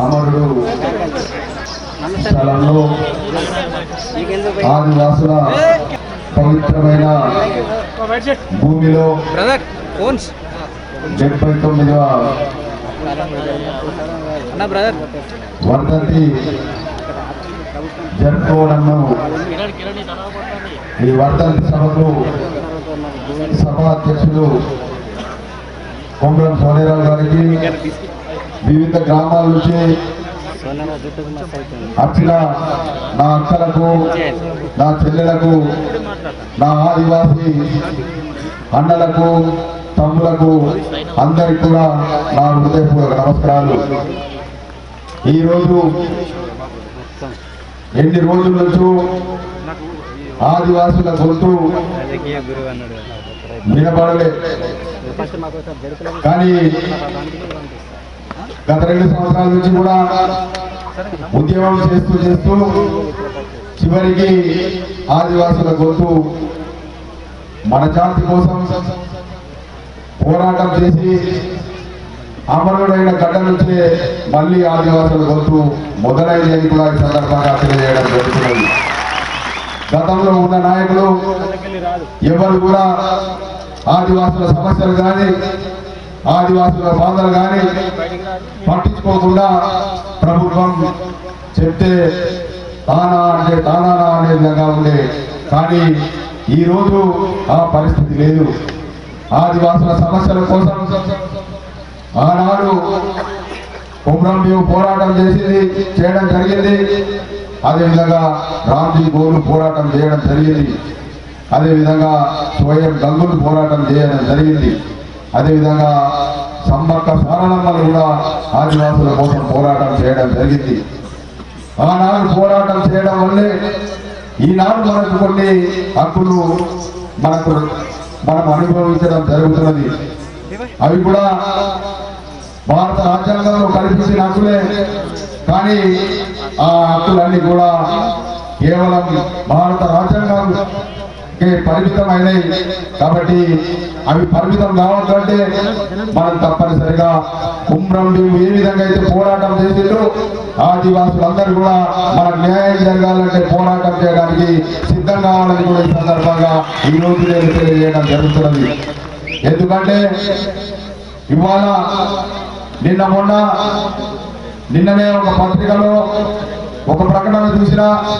అమరుడు స్థలంలో ఆదివాసుల పవిత్రమైన భూమిలో బ్రదర్ ఫోన్స్ డెబ్బై తొమ్మిదవ అన్న బ్రదర్ వర్ధంతి జరుపుకోవడంలో ఈ వర్ధంతి సభకు సభాధ్యక్షులు కొంగరం సోనేరావు గారికి వివిధ గ్రామాల నుంచి వచ్చిన నా అక్కలకు నా చెల్లెలకు నా ఆదివాసీ అన్నలకు తమ్ములకు అందరికి కూడా నా హృదయపూర్వక నమస్కారాలు ఈరోజు ఎన్ని రోజుల నుంచో ఆదివాసుల గొంతు వినపడలే కానీ గత రెండు సంవత్సరాల నుంచి కూడా ఉద్యమం చేస్తూ చేస్తూ చివరికి ఆదివాసుల గొంతు మన జాతి కోసం పోరాటం చేసి అమరుడైన గడ్డ నుంచే మళ్ళీ ఆదివాసుల గొంతు మొదలైంది అని కూడా ఈ సందర్భంగా తెలియజేయడం జరుగుతున్నది గతంలో ఉన్న నాయకులు ఎవరు కూడా ఆదివాసుల సమస్యలు కానీ ఆదివాసుల బాధలు కానీ పట్టించుకోకుండా ప్రభుత్వం చెప్తే తానా అంటే తానానా అనే విధంగా ఉండే కానీ ఈరోజు ఆ పరిస్థితి లేదు ఆదివాసుల సమస్యల కోసం ఆనాడు కుమ్రం భీము పోరాటం చేసింది చేయడం జరిగింది అదేవిధంగా రామ్జీ గోలు పోరాటం చేయడం జరిగింది అదేవిధంగా స్వయం గంగులు పోరాటం చేయడం జరిగింది అదేవిధంగా సమ్మక్క సారణమ్మలు కూడా ఆదివాసుల కోసం పోరాటం చేయడం జరిగింది ఆనాడు పోరాటం చేయడం వల్లే ఈనాడు మనకు కొన్ని హక్కులు మనకు మనం అనుభవించడం జరుగుతున్నది అవి కూడా భారత రాజ్యాంగంలో కల్పించిన హక్కులే కానీ ఆ హక్కులన్నీ కూడా కేవలం భారత రాజ్యాంగానికి పరిమితమైనవి కాబట్టి అవి పరిమితం కావాలంటే మనం తప్పనిసరిగా కుమ్రం భీము ఏ విధంగా అయితే పోరాటం చేసిందో ఆదివాసులందరూ కూడా మనకు న్యాయం జరగాలంటే పోరాటం చేయడానికి సిద్ధం కావాలని కూడా ఈ సందర్భంగా ఈ రోజు నేను తెలియజేయడం జరుగుతున్నది ఎందుకంటే ఇవాళ నిన్న మొన్న నిన్ననే ఒక పత్రికలో ఒక ప్రకటన చూసిన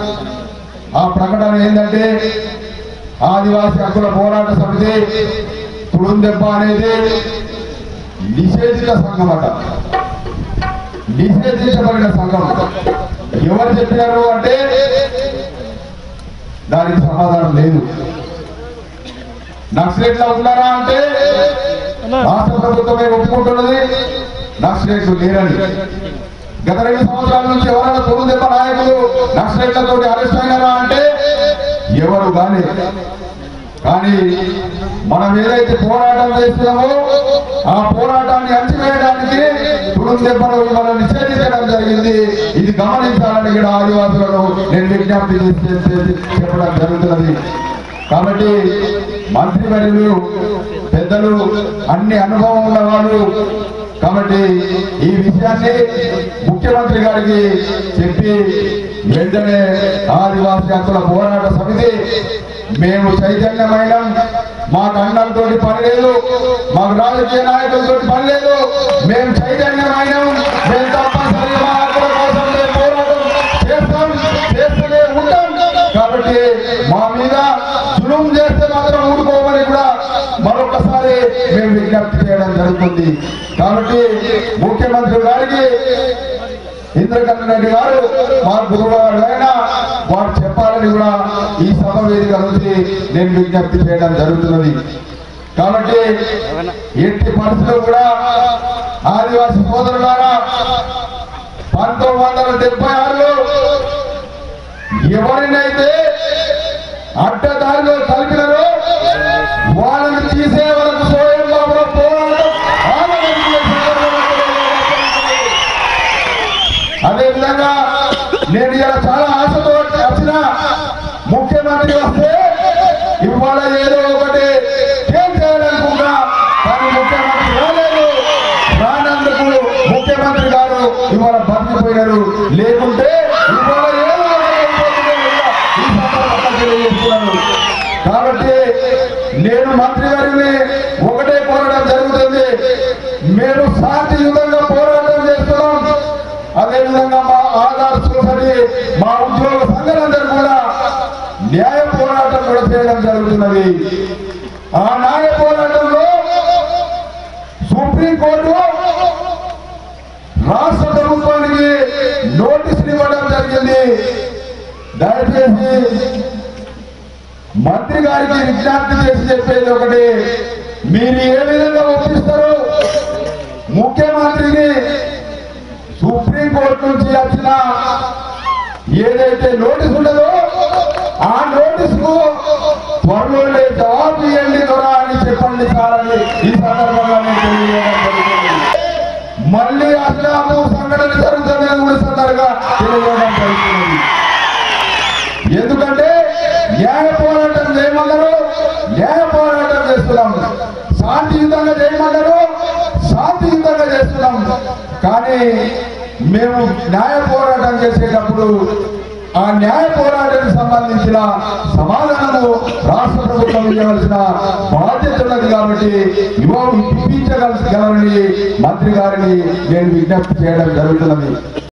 ఆ ప్రకటన ఏంటంటే ఆదివాసీ హక్కుల పోరాట సమితి తుడుందెబ్బ అనేది నిషేధిత సంఘం అట నిషేధించబడిన సంఘం ఎవరు చెప్పినారు అంటే దానికి సమాధానం లేదు నక్సలెట్లా ఉన్నారా అంటే రాష్ట్ర ప్రభుత్వమే ఒప్పుకుంటున్నది నక్సలెట్లు లేరని గత రెండు సంవత్సరాల నుంచి ఎవరైనా తొమ్మిది దెబ్బ నాయకులు నక్సలెట్లతో అరెస్ట్ అయినారా అంటే ఎవరు కానీ కానీ మనం ఏదైతే పోరాటం చేస్తున్నామో ఆ పోరాటాన్ని అణచివేయడానికి తుడుం దెబ్బను మనం నిషేధించడం జరిగింది ఇది గమనించాలని ఇక్కడ ఆదివాసులను నేను విజ్ఞప్తి చేసి చేసి చెప్పడం జరుగుతున్నది కాబట్టి మంత్రివర్యులు పెద్దలు అన్ని అనుభవం ఉన్న వాళ్ళు కాబట్టి ఈ విషయాన్ని ముఖ్యమంత్రి గారికి చెప్పి వెంటనే ఆదివాసీ హక్కుల పోరాట సమితి మేము చైతన్యమైన మాకు అన్నంతో పని లేదు మాకు రాజకీయ నాయకులతో పని లేదు మేము చైతన్యమైన మేము తప్పనిసరిగా మా హక్కుల కోసం మేము పోరాటం చేస్తాం చేస్తూనే ఉంటాం కాబట్టి మా మీద సులువు చేస్తే మాత్రం ఊరుకోమని కూడా మరొకసారి మేము విజ్ఞప్తి చేయడం జరుగుతుంది కాబట్టి ముఖ్యమంత్రి గారికి ఇంద్రకరణ్ రెడ్డి గారు మా గురువారు అయినా వారు చెప్పాలని కూడా ఈ సభ వేదిక నుంచి నేను విజ్ఞప్తి చేయడం జరుగుతున్నది కాబట్టి ఎట్టి పరిస్థితులు కూడా ఆదివాసీ సోదరులారా పంతొమ్మిది వందల డెబ్బై ఆరులో ఎవరినైతే అడ్డదారిలో కలిపినారో వాళ్ళని తీసే వరకు స్వయం బాబులో పోరాటం ఆగమని ఈ సందర్భంగా తెలియజేస్తున్నాను. అదే విధంగా నేను ఇలా చాలా ఆశతో వచ్చిన ముఖ్యమంత్రి వస్తే ఇవాళ ఏదో ఒకటి ఏం చేయాలనుకున్నా కానీ ముఖ్యమంత్రి రాలేదు రానందుకు ముఖ్యమంత్రి గారు ఇవాళ బతికి నేను మంత్రి గారిని ఒకటే కోరడం జరుగుతుంది మేము శాంతియుతంగా పోరాటం చేస్తున్నాం అదేవిధంగా మా ఆధార్ సొసైటీ మా ఉద్యోగ సంఘాలందరూ కూడా న్యాయ పోరాటం కూడా చేయడం జరుగుతున్నది ఆ న్యాయ పోరాటంలో సుప్రీంకోర్టు రాష్ట్ర ప్రభుత్వానికి నోటీసులు ఇవ్వడం జరిగింది దయచేసి మంత్రి గారికి విజ్ఞప్తి చేసి చెప్పేది ఒకటి మీరు ఏ విధంగా ఒప్పిస్తారు ముఖ్యమంత్రిని సుప్రీంకోర్టు నుంచి వచ్చిన ఏదైతే నోటీస్ ఉండదో ఆ నోటీసుకు త్వరలోనే జవాబు ఇవ్వండి దొరా అని చెప్పండి సార్ అని ఈ సందర్భంగా నేను తెలియజేయడం జరుగుతుంది. మళ్ళీ అస్లాము సంఘటన జరుగుతుందని కూడా సందర్భంగా తెలియజేయడం జరుగుతుంది ఎందుకంటే న్యాయ పోరాటం చేయమన్నారు న్యాయ పోరాటం చేస్తున్నాం శాంతియుతంగా చేయమన్నారు శాంతియుతంగా చేస్తున్నాం కానీ మేము న్యాయ పోరాటం చేసేటప్పుడు ఆ న్యాయ పోరాటానికి సంబంధించిన సమాధానము రాష్ట్ర ప్రభుత్వం ఇవ్వవలసిన బాధ్యత ఉన్నది కాబట్టి ఇవ్వ ఇప్పించగలగలని మంత్రి గారిని నేను విజ్ఞప్తి చేయడం జరుగుతున్నది